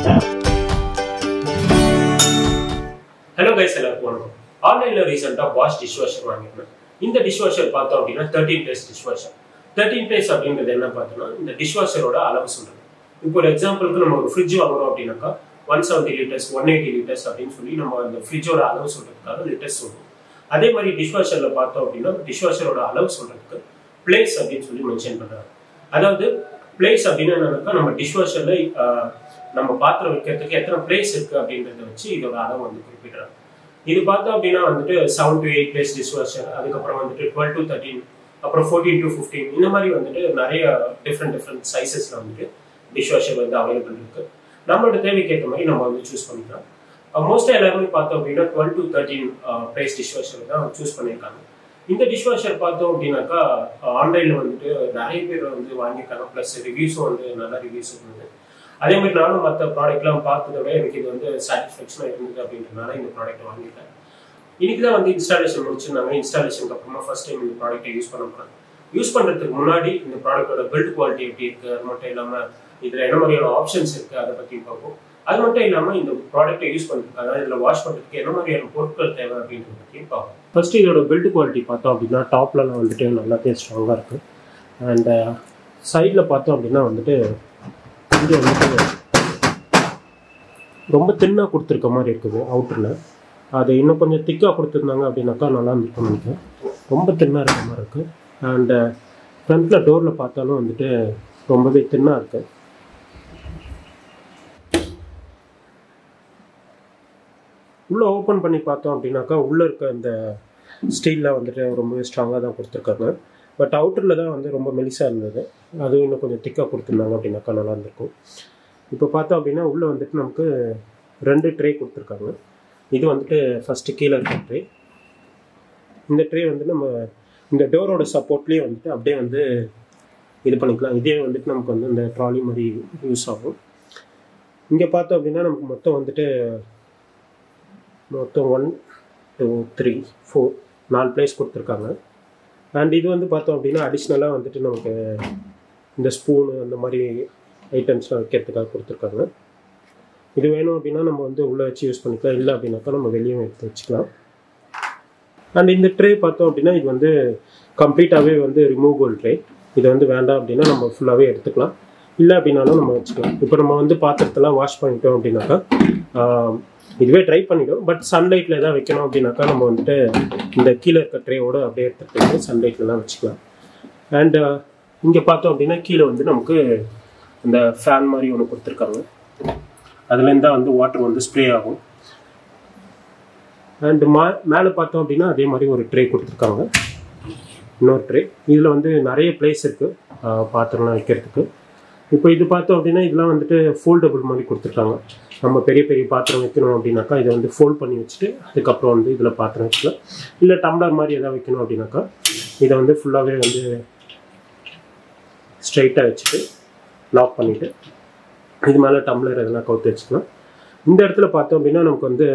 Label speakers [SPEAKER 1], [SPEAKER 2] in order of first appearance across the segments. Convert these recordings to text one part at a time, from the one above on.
[SPEAKER 1] hello guys எல்லாருக்கும் வணக்கம் ஆன்லைனில் ரீசெண்டாக வாஷ் டிஷ் வாஷர் வாங்கியிருந்தேன் இந்த டிஷ் வாஷர் பார்த்தோம் அப்படின்னா thirteen place dish washer thirteen place அப்படின்றது என்ன பார்த்தோம்னா இந்த டிஷ் வாஷரோட அளவு சொல்றது இப்போ ஒரு எக்ஸாம்பிளுக்கு நம்ம ஒரு ஃப்ரிட்ஜ் வாங்குறோம் அப்படின்னாக்கா one seventy litres one eighty litres அப்படின்னு சொல்லி நம்ம அந்த ஃப்ரிட்ஜோட அளவு சொல்றதுக்காக லிட்டர்ஸ் சொல்லுவோம் அதே மாதிரி டிஷ் வாஷரில் பார்த்தோம் அப்படின்னா டிஷ் வாஷரோட அளவு சொல்றதுக்கு பிளேஸ் அப்படின்னு சொல்லி மென்ஷன் பண்றாங்க அதாவது பிளேஸ் அப்படின்னு என்னன்னாக்கா நம்ம டிஷ் வாஷர்ல நம்ம பாத்திரம் வைக்கிறதுக்கு எத்தனை பிளேஸ் இருக்கு அப்படின்றத வச்சு இதோட அளவு வந்து குறிப்பிடுறாங்க இது பார்த்தோம் அப்படின்னா வந்துட்டு seven to eight place dish washer அதுக்கப்புறம் வந்துட்டு டுவெல் டு தேர்ட்டின் அப்புறம் ஃபோர்டீன் டு ஃபிஃப்டீன் இந்த மாதிரி வந்துட்டு நிறைய டிஃப்ரெண்ட் டிஃப்ரெண்ட் சைஸஸ்ல வந்துட்டு டிஷ் வாஷர் வந்து அவைலபிள் இருக்கு நம்மளோட தேவைக்கு ஏற்ற மாதிரி நம்ம வந்து சூஸ் பண்ணிக்கலாம் மோஸ்ட்டாக எல்லாருமே பார்த்தோம் அப்படின்னா twelve to thirteen price dish washer தான் சூஸ் பண்ணியிருக்காங்க இந்த டிஷ் வாஷர் பார்த்தோம் அப்படின்னாக்கா ஆன்லைனில் வந்துட்டு நிறைய பேர் வந்து வாங்கியிருக்காங்க ப்ளஸ் ரிவ்யூஸும் வந்து நல்ல ரிவ்யூஸ் இருந்தது அதே மாதிரி நானும் மற்ற ப்ராடக்ட்லாம் பார்த்ததோட எனக்கு இது வந்து சாட்டிஸ்ஃபேக்ஷனாக இருந்தது அப்படின்றதுனால இந்த ப்ராடக்ட் வாங்கிட்டேன் இன்னைக்கு தான் வந்து இன்ஸ்டாலேஷன் முடிச்சிருந்தாங்க இன்ஸ்டாலேஷனுக்கு அப்புறமா ஃபர்ஸ்ட் டைம் இந்த ப்ராடக்ட்டை யூஸ் பண்ண போகிறேன் யூஸ் பண்ணுறதுக்கு முன்னாடி இந்த ப்ராடக்ட்டோட பில்ட் குவாலிட்டி எப்படி இருக்குது அது மட்டும் இல்லாமல் இதில் என்ன மாதிரியான ஆப்ஷன்ஸ் இருக்குது அதை பற்றி பார்ப்போம் அது மட்டும் இல்லாமல் இந்த ப்ராடக்ட்டை யூஸ் பண்ணுறதுக்கு அதாவது இதில் வாஷ் பண்ணுறதுக்கு என்ன மாதிரியான பொருட்கள் தேவை அப்படின்றத பற்றியும் பார்ப்போம் ஃபர்ஸ்ட் இதோட பில்ட் குவாலிட்டி பார்த்தோம் அப்படின்னா டாப்லலாம் வந்துட்டு நல்லாவே ஸ்ட்ராங்காக இருக்குது அண்ட் சைடில் பார்த்தோம் அப்படின்னா வந்துட்டு இது வந்துட்டு ரொம்ப தின்னாக கொடுத்துருக்க மாதிரி இருக்குது அவுட்டரில் அது இன்னும் கொஞ்சம் திக்காக கொடுத்துருந்தாங்க அப்படின்னாக்கா நல்லா இருந்திருக்கும் நினைக்கிறேன் ரொம்ப தின்னாக இருக்க மாதிரி இருக்குது அண்டு ஃப்ரண்ட்டில் டோரில் பார்த்தாலும் வந்துட்டு ரொம்பவே தின்னாக இருக்குது உள்ளே ஓப்பன் பண்ணி பார்த்தோம் அப்படின்னாக்கா உள்ளே இருக்க இந்த ஸ்டீலில் வந்துட்டு ரொம்பவே ஸ்ட்ராங்காக தான் கொடுத்துருக்காங்க பட் அவுட்டரில் தான் வந்து ரொம்ப மெலிசாக இருந்தது அதுவும் இன்னும் கொஞ்சம் திக்காக கொடுத்துருந்தாங்க அப்படின்னாக்கா நல்லா இருந்திருக்கும் இப்போ பார்த்தோம் அப்படின்னா உள்ளே வந்துட்டு நமக்கு ரெண்டு ட்ரே கொடுத்துருக்காங்க இது வந்துட்டு ஃபஸ்ட்டு கீழே இருக்க ட்ரே இந்த ட்ரே வந்து நம்ம இந்த டோரோட சப்போர்ட்லேயே வந்துட்டு அப்படியே வந்து இது பண்ணிக்கலாம் இதே வந்துட்டு நமக்கு வந்து இந்த ட்ராலி மாதிரி யூஸ் ஆகும் இங்கே பார்த்தோம் அப்படின்னா நமக்கு மொத்தம் வந்துட்டு மொத்தம் ஒன் டூ த்ரீ ஃபோர் நாலு பிளேஸ் கொடுத்துருக்காங்க அண்ட் இது வந்து பார்த்தோம் அப்படின்னா அடிஷ்னலாக வந்துட்டு நமக்கு இந்த ஸ்பூனு அந்த மாதிரி ஐட்டம்ஸ்லாம் வைக்கிறதுக்காக கொடுத்துருக்காங்க இது வேணும் அப்படின்னா நம்ம வந்து உள்ளே வச்சு யூஸ் பண்ணிக்கலாம் இல்லை அப்படின்னாக்கா நம்ம வெளியே எடுத்து வச்சுக்கலாம் அண்ட் இந்த ட்ரே பார்த்தோம் அப்படின்னா இது வந்து கம்ப்ளீட்டாகவே வந்து ரிமூவபிள் ட்ரே இது வந்து வேண்டாம் அப்படின்னா நம்ம ஃபுல்லாகவே எடுத்துக்கலாம் இல்லை அப்படின்னாலும் நம்ம வச்சுக்கலாம் இப்போ நம்ம வந்து பாத்திரத்தெல்லாம் வாஷ் பண்ணிட்டோம் அப்படின்னாக்கா இதுவே ட்ரை பண்ணிடும் பட் சன்லைட்டில் எதாவது வைக்கணும் அப்படின்னாக்கா நம்ம வந்துட்டு இந்த கீழே இருக்க ட்ரேவோடு அப்படியே எடுத்துகிட்டு போய் சன்லைட்லலாம் வச்சுக்கலாம் அண்ட் இங்கே பார்த்தோம் அப்படின்னா கீழே வந்து நமக்கு இந்த ஃபேன் மாதிரி ஒன்று கொடுத்துருக்காங்க அதுலேருந்து தான் வந்து வாட்டர் வந்து ஸ்ப்ரே ஆகும் அண்டு மா மேலே பார்த்தோம் அப்படின்னா அதே மாதிரி ஒரு ட்ரே கொடுத்துருக்காங்க இன்னொரு ட்ரே இதில் வந்து நிறைய பிளேஸ் இருக்குது பாத்திரம்லாம் வைக்கிறதுக்கு இப்போ இது பார்த்தோம் அப்படின்னா இதெல்லாம் வந்துட்டு ஃபோல்டபுள் மாதிரி கொடுத்துருக்காங்க நம்ம பெரிய பெரிய பாத்திரம் வைக்கணும் அப்படின்னாக்கா இதை வந்து ஃபோல்ட் பண்ணி வச்சுட்டு அதுக்கப்புறம் வந்து இதில் பாத்திரம் வச்சுக்கலாம் இல்லை டம்ளர் மாதிரி எதாவது வைக்கணும் அப்படின்னாக்கா இதை வந்து ஃபுல்லாகவே வந்து ஸ்ட்ரைட்டாக வச்சுட்டு லாக் பண்ணிவிட்டு இது மேலே டம்ளர் எதனா கவுத்து வச்சுக்கலாம் இந்த இடத்துல பார்த்தோம் அப்படின்னா நமக்கு வந்து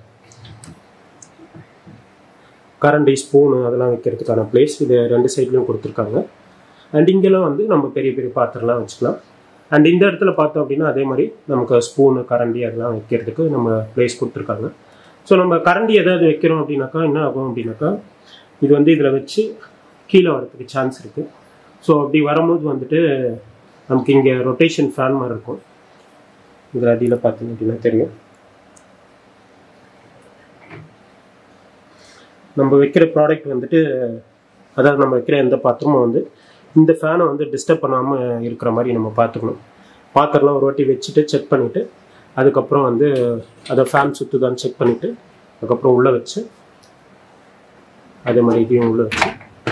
[SPEAKER 1] கரண்டி ஸ்பூனு அதெல்லாம் வைக்கிறதுக்கான பிளேஸ் இது ரெண்டு சைட்லையும் கொடுத்துருக்காங்க அண்ட் இங்கெல்லாம் வந்து நம்ம பெரிய பெரிய பாத்திரம்லாம் வச்சுக்கலாம் அண்ட் இந்த இடத்துல பார்த்தோம் அப்படின்னா அதே மாதிரி நமக்கு ஸ்பூனு கரண்டி அதெல்லாம் வைக்கிறதுக்கு நம்ம பிளேஸ் கொடுத்துருக்காங்க ஸோ நம்ம கரண்டி ஏதாவது வைக்கிறோம் அப்படின்னாக்கா என்ன ஆகும் அப்படின்னாக்கா இது வந்து இதில் வச்சு கீழே வரதுக்கு சான்ஸ் இருக்குது ஸோ அப்படி வரும்போது வந்துட்டு நமக்கு இங்கே ரொட்டேஷன் ஃபேன் மாதிரி இருக்கும் இதில் அடியில் பார்த்தீங்க அப்படின்னா தெரியும் நம்ம வைக்கிற ப்ராடக்ட் வந்துட்டு அதாவது நம்ம வைக்கிற எந்த பாத்திரமும் வந்து இந்த ஃபேனை வந்து டிஸ்டர்ப் பண்ணாமல் இருக்கிற மாதிரி நம்ம பார்த்துக்கணும் பாத்திரம்லாம் ஒரு வாட்டி வச்சுட்டு செக் பண்ணிவிட்டு அதுக்கப்புறம் வந்து அதை ஃபேன் சுற்றுதான்னு செக் பண்ணிவிட்டு அதுக்கப்புறம் உள்ளே வச்சு அதே மாதிரி இதையும் உள்ளே வச்சு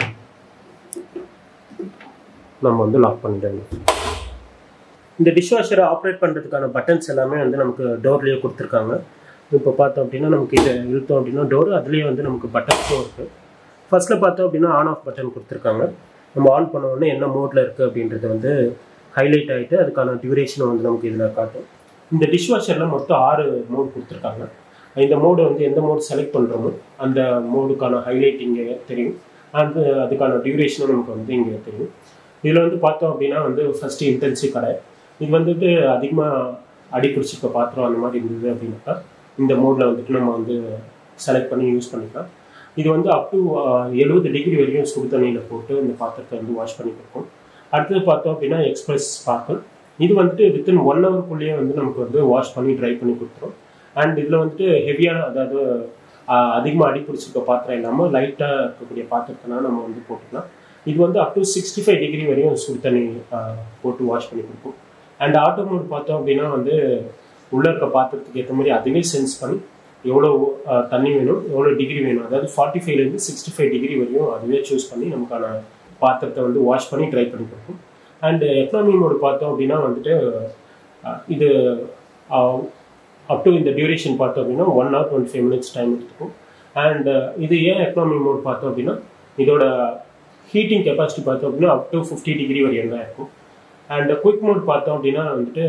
[SPEAKER 1] நம்ம வந்து லாக் பண்ணிடணும் இந்த டிஷ் வாஷரை ஆப்ரேட் பண்ணுறதுக்கான பட்டன்ஸ் எல்லாமே வந்து நமக்கு டோர்லேயே கொடுத்துருக்காங்க இப்போ பார்த்தோம் அப்படின்னா நமக்கு இதை இழுத்தோம் அப்படின்னா டோர் அதுலேயே வந்து நமக்கு பட்டன்ஸும் இருக்குது ஃபர்ஸ்ட்டில் பார்த்தோம் அப்படின்னா ஆன் ஆஃப் பட்டன் கொடுத்துருக்காங்க நம்ம ஆன் பண்ண உடனே என்ன மோடில் இருக்குது அப்படின்றது வந்து ஹைலைட் ஆகிட்டு அதுக்கான டியூரேஷனை வந்து நமக்கு இதில் காட்டும் இந்த டிஷ் வாஷரில் மொத்தம் ஆறு மோடு கொடுத்துருக்காங்க இந்த மோடு வந்து எந்த மோடு செலக்ட் பண்ணுறோமோ அந்த மோடுக்கான ஹைலைட் இங்கே தெரியும் அந்த அதுக்கான டியூரேஷனும் நமக்கு வந்து இங்கே தெரியும் இதில் வந்து பார்த்தோம் அப்படின்னா வந்து ஃபஸ்ட்டு இன்டென்சிவ் கடை இது வந்துட்டு அதிகமாக அடி பிடிச்சிருக்க பாத்திரம் அந்த மாதிரி இருந்தது அப்படின்னாக்கா இந்த மோடில் வந்துட்டு நம்ம வந்து செலக்ட் பண்ணி யூஸ் பண்ணிக்கலாம் இது வந்து அப் டு எழுபது டிகிரி வரையும் சுடு தண்ணியில் போட்டு இந்த பாத்திரத்தை வந்து வாஷ் பண்ணி கொடுக்கும் அடுத்தது பார்த்தோம் அப்படின்னா எக்ஸ்பிரஸ் ஸ்பார்க்கல் இது வந்துட்டு வித்தின் ஒன் ஹவருக்குள்ளேயே வந்து நமக்கு வந்து வாஷ் பண்ணி ட்ரை பண்ணி கொடுத்துரும் அண்ட் இதில் வந்துட்டு ஹெவியான அதாவது அதிகமாக அடி பிடிச்சிருக்க பாத்திரம் இல்லாமல் லைட்டாக இருக்கக்கூடிய பாத்திரத்தெல்லாம் நம்ம வந்து போட்டுக்கலாம் இது வந்து up to sixty five degree வரையும் சுடு தண்ணி போட்டு வாஷ் பண்ணி கொடுக்கும் அண்ட் ஆட்டோ மோட் பார்த்தோம் அப்படின்னா வந்து உள்ளே இருக்க பாத்திரத்துக்கு ஏற்ற மாதிரி அதுவே சென்ஸ் பண்ணி எவ்வளோ தண்ணி வேணும் எவ்வளோ டிகிரி வேணும் அதாவது ஃபார்ட்டி ஃபைவ்லேருந்து சிக்ஸ்டி ஃபைவ் டிகிரி வரையும் அதுவே சூஸ் பண்ணி நமக்கான பாத்திரத்தை வந்து வாஷ் பண்ணி ட்ரை பண்ணி கொடுக்கும் அண்ட் எக்கனாமி மோடு பார்த்தோம் அப்படின்னா வந்துட்டு இது அப் டு இந்த டியூரேஷன் பார்த்தோம் அப்படின்னா one hour twenty five minutes time எடுத்துக்கும் அண்ட் இது ஏன் எக்கனாமி மோட் பார்த்தோம் அப்படின்னா இதோட ஹீட்டிங் கெப்பாசிட்டி பார்த்தோம் அப்படின்னா அப் டு ஃபிஃப்டி டிகிரி வரையும் தான் இருக்கும் அண்ட் குயிக் மோட் பார்த்தோம் அப்படின்னா வந்துட்டு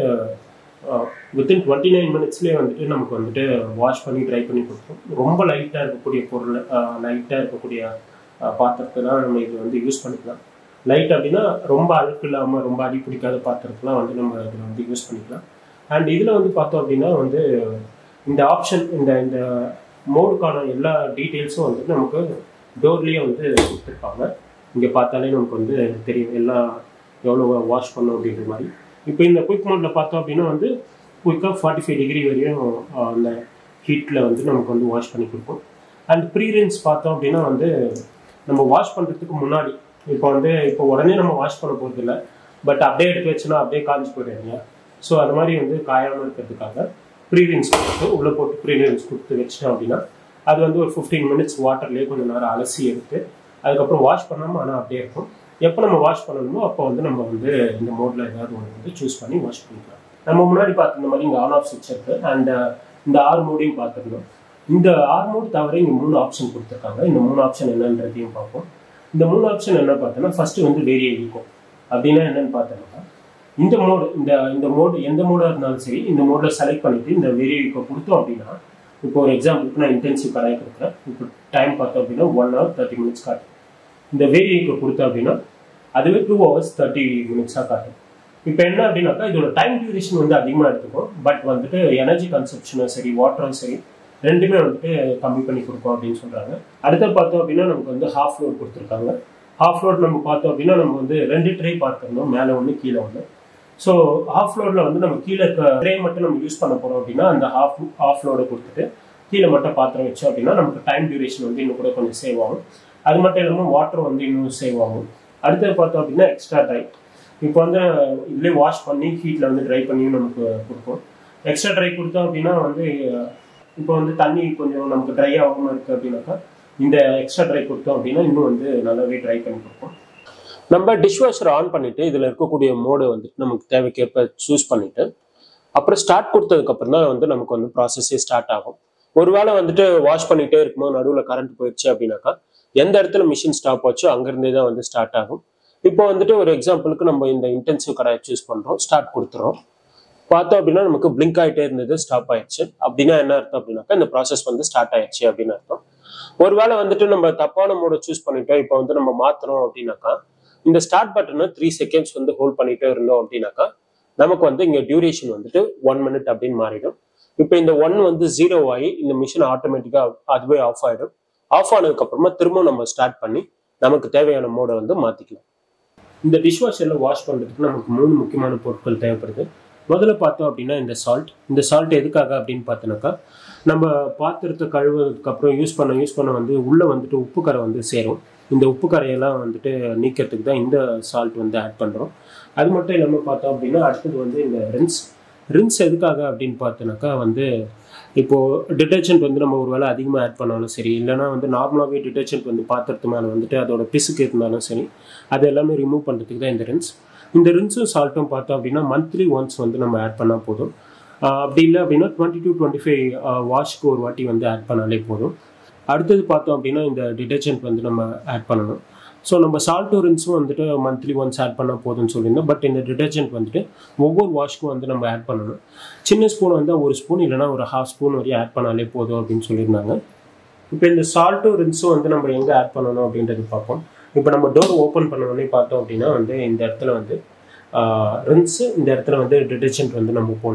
[SPEAKER 1] வித்தின் டுவெண்ட்டி நைன் மினிட்ஸ்லேயே வந்துட்டு நமக்கு வந்துட்டு வாஷ் பண்ணி ட்ரை பண்ணி கொடுக்கும் ரொம்ப லைட்டாக இருக்கக்கூடிய பொருள் லைட்டாக இருக்கக்கூடிய பாத்திரத்தை தான் நம்ம இது வந்து யூஸ் பண்ணிக்கலாம் லைட் அப்படின்னா ரொம்ப அழுக்கு இல்லாமல் ரொம்ப அடி பிடிக்காத பாத்திரத்தெலாம் வந்து நம்ம இதில் வந்து யூஸ் பண்ணிக்கலாம் அண்ட் இதில் வந்து பார்த்தோம் அப்படின்னா வந்து இந்த ஆப்ஷன் இந்த இந்த மோடுக்கான எல்லா டீட்டெயில்ஸும் வந்துட்டு நமக்கு டோர்லேயே வந்து கொடுத்துருப்பாங்க இங்கே பார்த்தாலே நமக்கு வந்து தெரியும் எல்லா எவ்வளோ வாஷ் பண்ணோம் அப்படின்ற மாதிரி இப்போ இந்த குயிக் மோடில் பார்த்தோம் அப்படின்னா வந்து குயிக்காக ஃபார்ட்டி ஃபைவ் டிகிரி வரையும் அந்த ஹீட்டில் வந்து நமக்கு வந்து வாஷ் பண்ணி கொடுக்கும் அண்ட் ப்ரீரென்ஸ் பார்த்தோம் அப்படின்னா வந்து நம்ம வாஷ் பண்ணுறதுக்கு முன்னாடி இப்போ வந்து இப்போ உடனே நம்ம வாஷ் பண்ண போகிறது இல்லை பட் அப்படியே எடுத்து வச்சோன்னா அப்படியே காஞ்சி போயிடுறீங்க ஸோ அது மாதிரி வந்து காயாமல் இருக்கிறதுக்காக ப்ரீரியன்ஸ் கொடுத்து உள்ளே போட்டு ப்ரீரியன்ஸ் கொடுத்து வச்சிட்டோம் அப்படின்னா அது வந்து ஒரு ஃபிஃப்டீன் மினிட்ஸ் வாட்டர்லேயே கொஞ்சம் நேரம் அலசி எடுத்து அதுக்கப்புறம் வாஷ் பண்ணாமல் ஆனால் அப்படியே இருக்கும் எப்போ நம்ம வாஷ் பண்ணணுமோ அப்போ வந்து நம்ம வந்து இந்த மோடில் ஏதாவது ஒன்று வந்து சூஸ் பண்ணி வாஷ் பண்ணிக்கலாம் நம்ம முன்னாடி பார்த்துருந்த மாதிரி இங்கே ஆன் ஆஃப் சுவிட்ச் இருக்குது அண்ட் இந்த ஆறு மோடையும் பார்த்துருந்தோம் இந்த ஆறு மோடு தவிர இங்கே மூணு ஆப்ஷன் கொடுத்துருக்காங்க இந்த மூணு ஆப்ஷன் என்னன்றதையும் பார்ப்போம் இந்த மூணு ஆப்ஷன் என்ன பார்த்தோன்னா ஃபர்ஸ்ட் வந்து வேரிய இருக்கும் அப்படின்னா என்னன்னு பார்த்தோம்னா இந்த மோடு இந்த இந்த மோடு எந்த மோடாக இருந்தாலும் சரி இந்த மோடில் செலக்ட் பண்ணிட்டு இந்த வேரிய இப்போ கொடுத்தோம் அப்படின்னா இப்போ ஒரு எக்ஸாம்பிளுக்கு நான் இன்டென்சிவ் கடாய் கொடுக்குறேன் இப்போ டைம் பார்த்தோம் அப்படின்னா ஒன் ஹவர் தேர்ட்டி மினிட்ஸ் காட்டும் இந்த வேரியைக்கு கொடுத்தோம் அப்படின்னா அதுவே டூ ஹவர்ஸ் தேர்ட்டி மினிட்ஸாக காட்டும் இப்போ என்ன அப்படின்னாக்கா இதோட டைம் டியூரேஷன் வந்து அதிகமாக எடுத்துக்கும் பட் வந்துட்டு எனர்ஜி கன்சப்ஷனும் சரி வாட்டரும் சரி ரெண்டுமே வந்துட்டு கம்மி பண்ணி கொடுக்கும் அப்படின்னு சொல்கிறாங்க அடுத்து பார்த்தோம் அப்படின்னா நமக்கு வந்து ஹாஃப் லோட் கொடுத்துருக்காங்க ஹாஃப் லோட் நம்ம பார்த்தோம் அப்படின்னா நம்ம வந்து ரெண்டு ட்ரே பார்த்துருந்தோம் மேலே ஒன்று கீழே ஒன்று ஸோ ஹாஃப் லோடில் வந்து நம்ம கீழே இருக்க ட்ரே மட்டும் நம்ம யூஸ் பண்ண போகிறோம் அப்படின்னா அந்த ஹாஃப் ஹாஃப் லோடை கொடுத்துட்டு கீழே மட்டும் பாத்திரம் வச்சோம் அப்படின்னா நமக்கு டைம் டியூரேஷன் வந்து இன்னும் கூட கொஞ்சம் சேவ் ஆகும் அது மட்டும் இல்லாமல் வாட்டர் வந்து இன்னும் சேவ் ஆகும் அடுத்தது பார்த்தோம் அப்படின்னா எக்ஸ்ட்ரா ட்ரை இப்போ வந்து இதுலேயே வாஷ் பண்ணி ஹீட்டில் வந்து ட்ரை பண்ணியும் நமக்கு கொடுக்கும் எக்ஸ்ட்ரா ட்ரை கொடுத்தோம் அப்படின்னா வந்து இப்போ வந்து தண்ணி கொஞ்சம் நமக்கு ட்ரை ஆகாமல் இருக்குது அப்படின்னாக்கா இந்த எக்ஸ்ட்ரா ட்ரை கொடுத்தோம் அப்படின்னா இன்னும் வந்து நல்லாவே ட்ரை பண்ணி கொடுக்கும் நம்ம டிஷ்வாஷர் ஆன் பண்ணிட்டு இதில் இருக்கக்கூடிய மோடு வந்துட்டு நமக்கு தேவைக்கேற்ப சூஸ் பண்ணிட்டு அப்புறம் ஸ்டார்ட் கொடுத்ததுக்கப்புறம் தான் வந்து நமக்கு வந்து ப்ராசஸே ஸ்டார்ட் ஆகும் ஒருவேளை வந்துட்டு வாஷ் பண்ணிட்டே இருக்கும்போது நடுவில் கரண்ட் போயிடுச்சு அப்படின்னாக்கா எந்த இடத்துல மிஷின் ஸ்டாப் ஆச்சோ அங்கேருந்தே தான் வந்து ஸ்டார்ட் ஆகும் இப்போ வந்துட்டு ஒரு எக்ஸாம்பிளுக்கு நம்ம இந்த இன்டென்சிவ் கடாயை சூஸ் பண்ணுறோம் ஸ்டார்ட் கொடுத்துறோம் பார்த்தோம் அப்படின்னா நமக்கு பிளிங்க் ஆகிட்டே இருந்தது ஸ்டாப் ஆயிடுச்சு அப்படின்னா என்ன அர்த்தம் அப்படின்னாக்கா இந்த ப்ராசஸ் வந்து ஸ்டார்ட் ஆயிடுச்சு அப்படின்னு அர்த்தம் ஒருவேளை வந்துட்டு நம்ம தப்பான மோட சூஸ் பண்ணிட்டோம் இப்போ வந்து நம்ம மாத்துறோம் அப்படின்னாக்கா இந்த ஸ்டார்ட் பட்டனை த்ரீ செகண்ட்ஸ் வந்து ஹோல்ட் பண்ணிட்டே இருந்தோம் அப்படின்னாக்கா நமக்கு வந்து இங்கே டியூரேஷன் வந்துட்டு ஒன் மினிட் அப்படின்னு மாறிடும் இப்போ இந்த ஒன் வந்து ஜீரோ ஆகி இந்த மிஷின் ஆட்டோமேட்டிக்காக அதுவே ஆஃப் ஆகிடும் ஆஃப் ஆனதுக்கு அப்புறமா திரும்ப நம்ம ஸ்டார்ட் பண்ணி நமக்கு தேவையான மோடை வந்து மாற்றிக்கலாம் இந்த டிஷ்வாஷரில் வாஷ் பண்ணுறதுக்கு நமக்கு மூணு முக்கியமான பொருட்கள் தேவைப்படுது முதல்ல பார்த்தோம் அப்படின்னா இந்த சால்ட் இந்த சால்ட் எதுக்காக அப்படின்னு பார்த்தோன்னாக்கா நம்ம பாத்திரத்தை கழுவுறதுக்கு அப்புறம் யூஸ் பண்ண யூஸ் பண்ண வந்து உள்ளே வந்துட்டு உப்பு கரை வந்து சேரும் இந்த உப்பு கரையெல்லாம் வந்துட்டு நீக்கிறதுக்கு தான் இந்த சால்ட் வந்து ஆட் பண்ணுறோம் அது மட்டும் இல்லாமல் பார்த்தோம் அப்படின்னா அடுத்தது வந்து இந்த ரின்ஸ் ரின்ஸ் எதுக்காக அப்படின்னு பார்த்தோன்னாக்கா வந்து இப்போது டிட்டர்ஜென்ட் வந்து நம்ம ஒரு வேளை அதிகமாக ஆட் பண்ணாலும் சரி இல்லைனா வந்து நார்மலாகவே டிட்டர்ஜென்ட் வந்து பாத்திரத்து மேலே வந்துட்டு அதோட பிசுக்கு இருந்தாலும் சரி அது எல்லாமே ரிமூவ் பண்ணுறதுக்கு தான் இந்த ரின்ஸ் இந்த ரின்ஸும் சால்ட்டும் பார்த்தோம் அப்படின்னா மந்த்லி ஒன்ஸ் வந்து நம்ம ஆட் பண்ணால் போதும் அப்படி இல்லை அப்படின்னா டுவெண்ட்டி டு டுவெண்ட்டி ஃபைவ் வாஷ்க்கு ஒரு வாட்டி வந்து ஆட் பண்ணாலே போதும் அடுத்தது பார்த்தோம் அப்படின்னா இந்த டிட்டர்ஜென்ட் வந்து நம்ம ஆட் பண்ணணும் ஸோ நம்ம சால்ட் ரின்ஸும் வந்துட்டு மந்த்லி ஒன்ஸ் ஆட் பண்ணால் போதும்னு சொல்லியிருந்தோம் பட் இந்த டிட்டர்ஜென்ட் வந்துட்டு ஒவ்வொரு வாஷ்க்கும் வந்து நம்ம ஆட் பண்ணணும் சின்ன ஸ்பூன் வந்து ஒரு ஸ்பூன் இல்லைனா ஒரு ஹாஃப் ஸ்பூன் வரையும் ஆட் பண்ணாலே போதும் அப்படின்னு சொல்லியிருந்தாங்க இப்போ இந்த சால்ட்டும் ரின்ஸும் வந்து நம்ம எங்கே ஆட் பண்ணணும் அப்படின்றது பார்ப்போம் இப்போ நம்ம டோர் ஓப்பன் பண்ணணுன்னே பார்த்தோம் அப்படின்னா வந்து இந்த இடத்துல வந்து ரின்ஸு இந்த இடத்துல வந்து டிட்டர்ஜென்ட் வந்து நம்ம போடணும்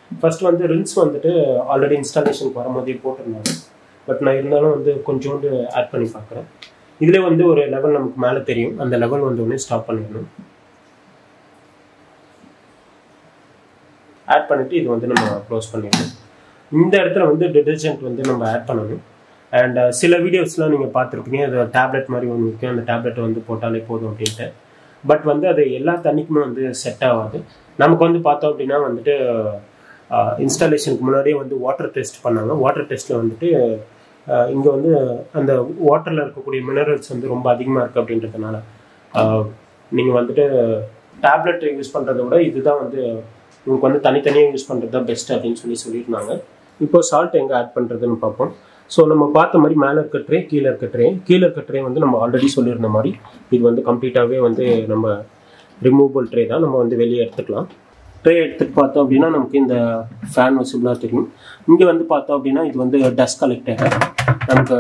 [SPEAKER 1] ஃபர்ஸ்ட் வந்து ரின்ஸ் வந்துட்டு ஆல்ரெடி இன்ஸ்டாலேஷனுக்கு வரும்போதே போட்டிருந்தாங்க பட் நான் இருந்தாலும் வந்து கொஞ்சோண்டு ஆட் பண்ணி பார்க்குறேன் இதில் வந்து ஒரு லெவல் நமக்கு மேலே தெரியும் அந்த லெவல் வந்து உடனே ஸ்டாப் பண்ணிடணும் ஆட் பண்ணிவிட்டு இது வந்து நம்ம க்ளோஸ் பண்ணிடணும் இந்த இடத்துல வந்து டிடர்ஜென்ட் வந்து நம்ம ஆட் பண்ணணும் அண்ட் சில வீடியோஸ்லாம் நீங்கள் பார்த்துருப்பீங்க அது டேப்லெட் மாதிரி ஒன்று இருக்கும் அந்த டேப்லெட் வந்து போட்டாலே போதும் அப்படின்ட்டு பட் வந்து அது எல்லா தண்ணிக்குமே வந்து செட் ஆகாது நமக்கு வந்து பார்த்தோம் அப்படின்னா வந்துட்டு இன்ஸ்டாலேஷனுக்கு முன்னாடியே வந்து வாட்டர் டெஸ்ட் பண்ணாங்க வாட்டர் டெஸ்ட்டில் வந்துட்டு இங்கே வந்து அந்த வாட்டரில் இருக்கக்கூடிய மினரல்ஸ் வந்து ரொம்ப அதிகமாக இருக்குது அப்படின்றதுனால நீங்கள் வந்துட்டு டேப்லெட் யூஸ் பண்ணுறத விட இதுதான் வந்து உங்களுக்கு வந்து தனித்தனியாக யூஸ் பண்ணுறது தான் பெஸ்ட் அப்படின்னு சொல்லி சொல்லியிருந்தாங்க இப்போ சால்ட் எங்கே ஆட் பண்ணுறதுன்னு பார்ப்போம் ஸோ நம்ம பார்த்த மாதிரி மேலே இருக்க ட்ரே கீழே இருக்க ட்ரே கீழே இருக்க ட்ரே வந்து நம்ம ஆல்ரெடி சொல்லியிருந்த மாதிரி இது வந்து கம்ப்ளீட்டாகவே வந்து நம்ம ரிமூவபிள் ட்ரே தான் நம்ம வந்து வெளியே எடுத்துக்கலாம் ட்ரே எடுத்துகிட்டு பார்த்தோம் அப்படின்னா நமக்கு இந்த ஃபேன் விசிபிளாக தெரியும் இங்கே வந்து பார்த்தோம் அப்படின்னா இது வந்து டஸ்ட் கலெக்டர் நமக்கு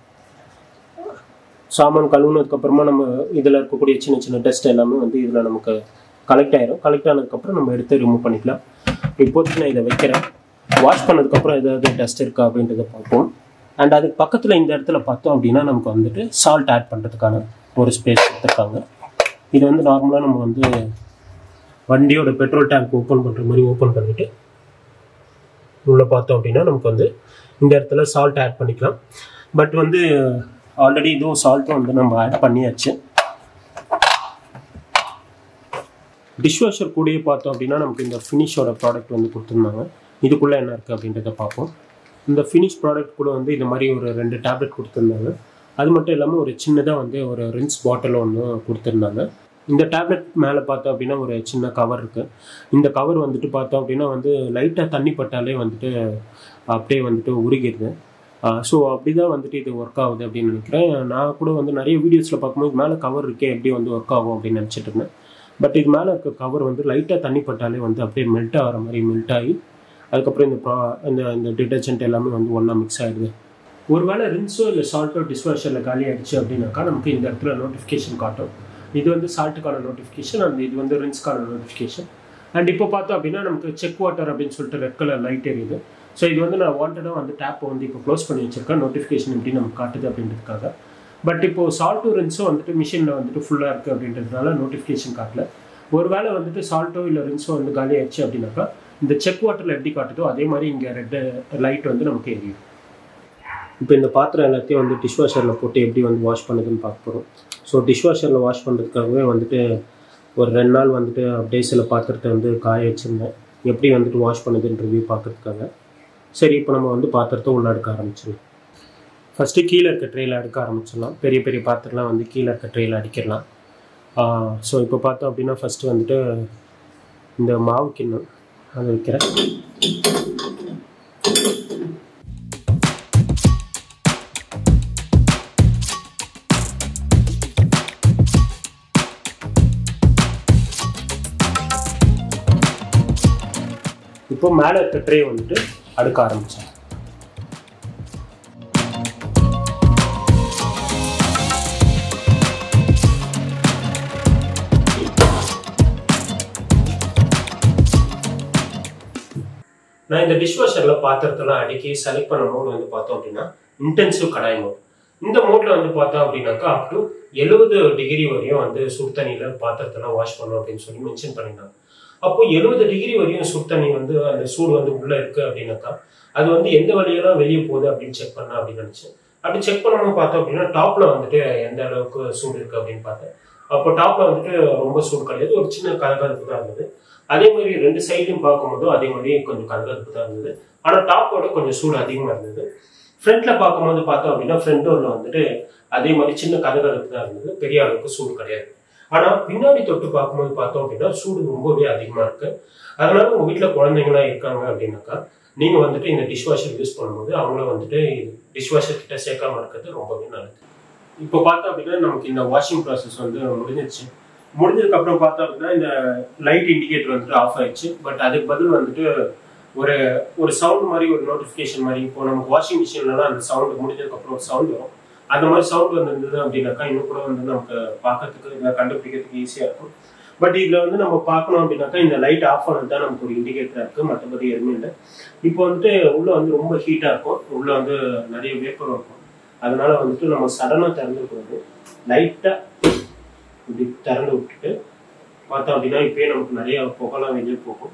[SPEAKER 1] சாமான் கழுவுனதுக்கப்புறமா நம்ம இதில் இருக்கக்கூடிய சின்ன சின்ன டஸ்ட் எல்லாமே வந்து இதில் நமக்கு கலெக்ட் ஆயிரும் கலெக்ட் ஆனதுக்கப்புறம் நம்ம எடுத்து ரிமூவ் பண்ணிக்கலாம் இப்போதைக்கு நான் இதை வைக்கிறேன் வாஷ் பண்ணதுக்கப்புறம் ஏதாவது டஸ்ட் இருக்கா அப்படின்றத பார்ப்போம் அண்ட் அதுக்கு பக்கத்தில் இந்த இடத்துல பார்த்தோம் அப்படின்னா நமக்கு வந்துட்டு சால்ட் ஆட் பண்ணுறதுக்கான ஒரு ஸ்பேஸ் எடுத்துருக்காங்க இது வந்து நார்மலாக நம்ம வந்து வண்டியோட பெட்ரோல் டேங்க் ஓப்பன் பண்ணுற மாதிரி ஓப்பன் பண்ணிவிட்டு உள்ளே பார்த்தோம் அப்படின்னா நமக்கு வந்து இந்த இடத்துல சால்ட் ஆட் பண்ணிக்கலாம் பட் வந்து ஆல்ரெடி இதுவும் சால்ட்டும் வந்து நம்ம ஆட் பண்ணியாச்சு டிஷ்வாஷர் கூடயே பார்த்தோம் அப்படின்னா நமக்கு இந்த ஃபினிஷோட ப்ராடக்ட் வந்து கொடுத்துருந்தாங்க இதுக்குள்ளே என்ன இருக்குது அப்படின்றத பார்ப்போம் இந்த ஃபினிஷ் ப்ராடக்ட் கூட வந்து இந்த மாதிரி ஒரு ரெண்டு டேப்லெட் கொடுத்துருந்தாங்க அது மட்டும் இல்லாமல் ஒரு சின்னதாக வந்து ஒரு ரின்ஸ் பாட்டில் ஒன்று கொடுத்துருந்தாங்க இந்த டேப்லெட் மேலே பார்த்தோம் அப்படின்னா ஒரு சின்ன கவர் இருக்குது இந்த கவர் வந்துட்டு பார்த்தோம் அப்படின்னா வந்து லைட்டாக தண்ணி பட்டாலே வந்துட்டு அப்படியே வந்துட்டு உருகிடுது ஸோ அப்படி தான் வந்துட்டு இது ஒர்க் ஆகுது அப்படின்னு நினைக்கிறேன் நான் கூட வந்து நிறைய வீடியோஸில் பார்க்கும்போது மேலே கவர் இருக்கே எப்படி வந்து ஒர்க் ஆகும் அப்படின்னு நினச்சிட்டு இருந்தேன் பட் இது மேலே இருக்க கவர் வந்து லைட்டாக தண்ணி பட்டாலே வந்து அப்படியே மெல்ட் ஆகிற மாதிரி மெல்ட் ஆகி அதுக்கப்புறம் இந்த ப்ரா இந்த இந்த டிட்டர்ஜென்ட் எல்லாமே வந்து ஒன்றா மிக்ஸ் ஆகிடுது ஒருவேளை ரின்ஸோ இல்லை சால்ட்டோ டிஷ்வாஷரில் காலி ஆகிடுச்சு அப்படின்னாக்கா நமக்கு இந்த இடத்துல நோட்டிஃபிகேஷன் காட்டும் இது வந்து சால்ட்டுக்கான நோட்டிஃபிகேஷன் அண்ட் இது வந்து ரின்ஸ்க்கான நோட்டிஃபிகேஷன் அண்ட் இப்போ பார்த்தோம் அப்படின்னா நமக்கு செக் வாட்டர் அப்படின்னு சொல்லிட்டு ரெட் கலர் லைட் எரியுது ஸோ இது வந்து நான் வாண்டடாக வந்து டேப்பை வந்து இப்போ க்ளோஸ் பண்ணி வச்சிருக்கேன் நோட்டிஃபிகேஷன் எப்படி நமக்கு காட்டுது அப்படின்றதுக்காக பட் இப்போ சால்ட்டும் ரின்ஸும் வந்துட்டு மிஷினில் வந்துட்டு ஃபுல்லாக இருக்குது அப்படின்றதுனால நோட்டிஃபிகேஷன் காட்டல ஒருவேளை வந்துட்டு சால்ட்டோ இல்லை ரின்ஸோ வந்து காலி ஆயிடுச்சு அப்படின்னாக்கா இந்த செக் வாட்டரில் எப்படி காட்டுதோ அதே மாதிரி இங்கே ரெட் லைட் வந்து நமக்கு எரியும் இப்போ இந்த பாத்திரம் எல்லாத்தையும் வந்து டிஷ்வாஷரில் போட்டு எப்படி வந்து வாஷ் பண்ணுதுன்னு பார்க்க போகிறோம் ஸோ டிஷ்வாஷரில் வாஷ் பண்ணுறதுக்காகவே வந்துட்டு ஒரு ரெண்டு நாள் வந்துட்டு அப்படியே சில பாத்திரத்தை வந்து காய வச்சுருந்தேன் எப்படி வந்துட்டு வாஷ் பண்ணுதுன்ற ரிவ்யூ பார்க்கறதுக்காக சரி இப்போ நம்ம வந்து பாத்திரத்தை உள்ள எடுக்க ஆரம்பிச்சிடலாம் ஃபஸ்ட்டு கீழே இருக்க ட்ரேயில் எடுக்க ஆரம்பிச்சிடலாம் பெரிய பெரிய பாத்திரம்லாம் வந்து கீழே இருக்க ட்ரேயில் அடிக்கிடலாம் ஸோ இப்போ பார்த்தோம் அப்படின்னா ஃபஸ்ட்டு வந்துட்டு இந்த மாவு கிண்ணம் அதை வைக்கிறேன் இப்போ மேலே இருக்க ட்ரே வந்துட்டு அடுக்க ஆரம்பிச்சேன் நான் இந்த டிஷ்வாஷரில் பாத்திரத்தெல்லாம் அடுக்கி செலக்ட் பண்ண மோட் வந்து பார்த்தோம் அப்படின்னா இன்டென்சிவ் கடாய் மோட் இந்த மோட்ல வந்து பார்த்தோம் அப்படின்னாக்கா அப் டு எழுபது டிகிரி வரையும் வந்து சுடு தண்ணியில் பாத்திரத்தெல்லாம் வாஷ் பண்ணணும் அப்படின்னு சொல்லி மென்ஷன் பண்ணியிருந்தாங்க அப்போ எழுபது டிகிரி வரையும் சுடு தண்ணி வந்து அந்த சூடு வந்து உள்ள இருக்கு அப்படின்னாக்கா அது வந்து எந்த வழியெல்லாம் வெளியே போகுது அப்படின்னு செக் பண்ண அப்படின்னு நினைச்சேன் அப்படி செக் பண்ணும்போது பார்த்தோம் அப்படின்னா டாப்ல வந்துட்டு எந்த அளவுக்கு சூடு இருக்கு அப்படின்னு பார்த்தேன் அப்போ டாப்ல வந்துட்டு ரொம்ப சூடு கிடையாது ஒரு சின்ன கலகலப்பு தான் இருந்தது அதே மாதிரி ரெண்டு சைட்லையும் பார்க்கும்போதும் அதே மாதிரி கொஞ்சம் கலகலப்பு தான் இருந்தது ஆனால் டாப்போட கொஞ்சம் சூடு அதிகமாக இருந்தது ஃப்ரண்ட்ல பார்க்கும்போது பார்த்தோம் அப்படின்னா ஃப்ரண்ட் டோர்ல வந்துட்டு அதே மாதிரி சின்ன கதகதப்பு தான் இருந்தது பெரிய அளவுக்கு சூடு கிடையாது ஆனா பின்னாடி தொட்டு பார்க்கும்போது பார்த்தோம் அப்படின்னா சூடு ரொம்பவே அதிகமா இருக்கு அதனால உங்க வீட்டுல குழந்தைங்களா இருக்காங்க அப்படின்னாக்கா நீங்க வந்துட்டு இந்த டிஷ்வாஷர் யூஸ் பண்ணும்போது அவங்கள வந்துட்டு டிஷ்வாஷர் கிட்ட சேர்க்காம இருக்கிறது ரொம்பவே நல்லது இப்போ பார்த்தோம் அப்படின்னா நமக்கு இந்த வாஷிங் ப்ராசஸ் வந்து முடிஞ்சிருச்சு முடிஞ்சதுக்கு அப்புறம் பார்த்தோம் அப்படின்னா இந்த லைட் இண்டிகேட்டர் வந்துட்டு ஆஃப் ஆயிடுச்சு பட் அதுக்கு பதில் வந்துட்டு ஒரு ஒரு சவுண்ட் மாதிரி ஒரு நோட்டிஃபிகேஷன் மாதிரி இப்போ நமக்கு வாஷிங் மிஷின்லாம் அந்த சவுண்ட் முடிஞ்சதுக்கு அப்புறம் ஒரு சவுண்ட் வரும் அந்த மாதிரி சவுண்ட் வந்து இருந்தது அப்படின்னாக்கா இன்னும் கூட வந்து நமக்கு பார்க்கறதுக்கு இல்லை கண்டுபிடிக்கிறதுக்கு ஈஸியாக இருக்கும் பட் இதில் வந்து நம்ம பார்க்கணும் அப்படின்னாக்கா இந்த லைட் ஆஃப் ஆனது தான் நமக்கு ஒரு இண்டிகேட்டராக இருக்குது மற்றபடி எதுவுமே இல்லை இப்போ வந்துட்டு உள்ளே வந்து ரொம்ப ஹீட்டாக இருக்கும் உள்ளே வந்து நிறைய வேப்பர் இருக்கும் அதனால வந்துட்டு நம்ம சடனாக திறந்துக்கூடாது லைட்டாக இப்படி திறந்து விட்டுட்டு பார்த்தோம் அப்படின்னா இப்பயே நமக்கு நிறைய புகைலாம் வெளியே போகும்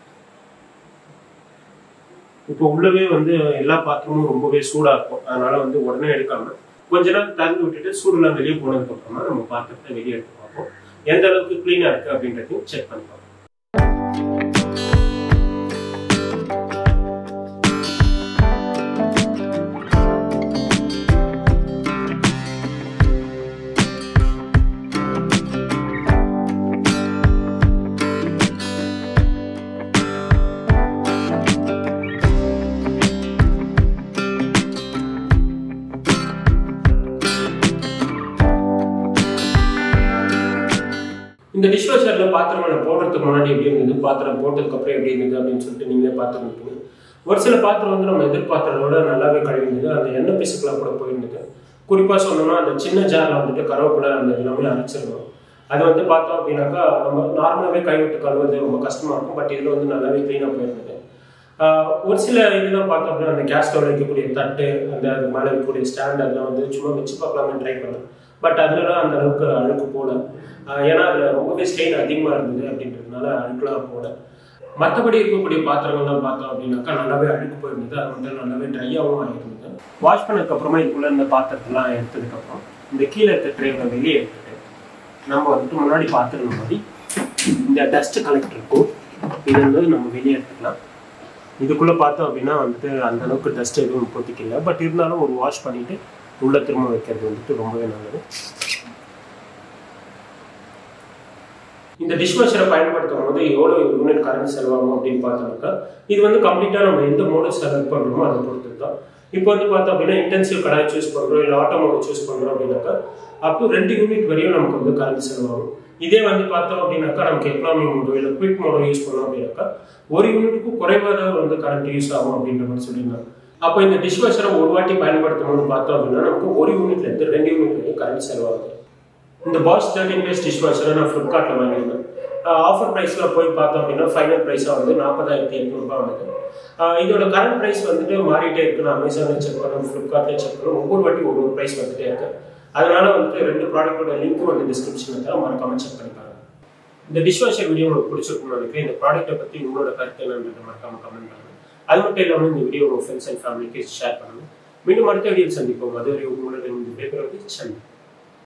[SPEAKER 1] இப்போ உள்ளவே வந்து எல்லா பாத்திரமும் ரொம்பவே சூடா இருக்கும் அதனால வந்து உடனே எடுக்காம கொஞ்ச நேரம் திறந்து விட்டுட்டு சூடுலாம் வெளியே போனதுக்கு அப்புறமா நம்ம பாத்திரத்தை வெளியே எடுத்து பார்ப்போம் எந்த அளவுக்கு கிளீனா இருக்கு அப்படின்றதையும் செக் பண்ணி பார்ப்போம் இந்த டிஷ்வாஷர்ல பாத்திரம் நான் போடுறதுக்கு முன்னாடி எப்படி இருந்தது பாத்திரம் போட்டதுக்கு அப்புறம் எப்படி இருந்தது அப்படின்னு சொல்லிட்டு நீங்களே பார்த்துருப்பீங்க ஒரு சில பாத்திரம் வந்து நம்ம எதிர்பார்த்ததை விட நல்லாவே கழுவிருந்தது அந்த எண்ணெய் பிசுக்கெல்லாம் கூட போயிருந்தது குறிப்பாக சொன்னோம்னா அந்த சின்ன ஜாரில் வந்துட்டு கருவேப்பிலை அந்த எல்லாமே அரைச்சிருந்தோம் அது வந்து பார்த்தோம் அப்படின்னாக்கா நம்ம நார்மலாகவே கைவிட்டு கழுவுறது ரொம்ப கஷ்டமாக இருக்கும் பட் இதில் வந்து நல்லாவே க்ளீனாக போயிருந்தது ஆஹ் ஒரு சில இதெல்லாம் பார்த்தோம் அப்படின்னா அந்த கேஸ் ஸ்டவ்ல வைக்கக்கூடிய தட்டு அந்த அது மேலே வைக்கக்கூடிய ஸ்டாண்ட் அதெல்லாம் வந்து சும்மா வச்சு பார்க்கலாமே ட்ரை பண்ணேன் பட் அதுலலாம் அந்த அளவுக்கு அழுக்கு போல ஆஹ் ஏன்னா அதில் ரொம்பவே ஸ்ட்ரெயின் அதிகமாக இருந்தது அப்படின்றதுனால அழுக்குலாம் போல மற்றபடி இருக்கக்கூடிய பாத்திரங்கள்லாம் பார்த்தோம் அப்படின்னாக்கா நல்லாவே அழுக்கு போயிருந்தது அது மட்டும் நல்லாவே ட்ரையாகவும் ஆகிருந்தது வாஷ் பண்ணதுக்கு அப்புறமா இதுக்குள்ள இந்த பாத்திரத்தெல்லாம் எடுத்ததுக்கப்புறம் இந்த கீழே இருக்க ட்ரேவை வெளியே எடுத்துட்டு நம்ம வந்துட்டு முன்னாடி பார்த்துருந்த மாதிரி இந்த டஸ்ட் கலெக்டர் இருக்கும் இது வந்து நம்ம வெளியே எடுத்துக்கலாம் இதுக்குள்ள பார்த்தோம் அப்படின்னா வந்துட்டு அந்த அளவுக்கு டஸ்ட் எதுவும் இப்போதைக்கு இல்லை பட் இருந்தாலும் ஒரு வாஷ் பண்ணிட்டு உள்ள திரும்ப வைக்கிறது வந்துட்டு ரொம்பவே நல்லது இந்த டிஷ்வாஷரை பயன்படுத்தும் போது எவ்வளோ யூனிட் கரண்ட் செலவாகும் அப்படின்னு பார்த்தோம்னாக்கா இது வந்து கம்ப்ளீட்டாக நம்ம எந்த மோடல் செலக்ட் பண்ணுறோமோ அதை பொறுத்து தான் இப்போ வந்து பார்த்தோம் அப்படின்னா இன்டென்சிவ் கடாய் சூஸ் பண்ணுறோம் இல்லை ஆட்டோ மோட் சூஸ் பண்ணுறோம் அப்படின்னாக்கா அப் டு ரெண்டு யூனிட் வரையும் நமக்கு வந்து கரண்ட் செலவாகும் இதே வந்து பார்த்தோம் அப்படின்னாக்கா நமக்கு எக்கனாமி மோடோ இல்லை குவிக் மோடோ யூஸ் பண்ணோம் அப்படின்னாக்கா ஒரு யூனிட்டுக்கும் குறைவாக தான் வந்து கரண்ட் யூஸ் ஆகும் அப்படின்ற மாதிரி சொல்லியிருந்தாங்க அப்போ இந்த டிஷ்வாஷரை ஒரு வாட்டி பயன்படுத்தும் போது பார்த்தோம் அப்படின்னா நமக்கு ஒரு யூனிட்ல இருந்து ரெண்டு யூனிட் வரையும் கரண்ட் செலவாகுது இந்த பாஸ் தேர்ட்டின் பேஸ் டிஷ்வாஷரை நான் ஃப்ளிப்கார்ட்டில் வாங்கியிருந்தேன் ஆஃபர் ப்ரைஸில் போய் பார்த்தோம் அப்படின்னா ஃபைனல் ப்ரைஸாக வந்து நாற்பதாயிரத்தி எட்நூறுபா வந்தது ஆஹ் இதோட கரண்ட் ப்ரைஸ் வந்துட்டு மாறிட்டே இருக்கு நான் அமேசானில் செக் பண்ணேன் ஃப்ளிப்கார்ட்லேயே செக் பண்ணேன் ஒவ்வொரு வாட்டி ஒவ்வொரு ப்ரைஸ் வந்துட்டே இருக்கு அதனால வந்துட்டு ரெண்டு ப்ராடக்ட்டோட லிங்க்கும் வந்து டிஸ்கிரிப்ஷனில் தர மறக்காம செக் பண்ணி பாருங்க இந்த டிஷ்வாஷர் வீடியோ உங்களுக்கு பிடிச்சிருக்கும்னு நினைக்கிறேன் இந்த ப்ராடக்ட்டை பற்றி உங்களோட கருத்து என்னன்றதை மறக்காம கமெண்ட் பண்ணுங்க அது மட்டும் இல்லாமல் இந்த வீடியோ உங்கள் ஃப்ரெண்ட்ஸ் அண்ட் ஃபேமிலிக்கு ஷேர் பண்ணுங்க மீண்டும் அடுத்த வீடியோ சந்திப்போம் அதுவரை உங்களுடன் இந்த பேப்பர் வந்து சந்தி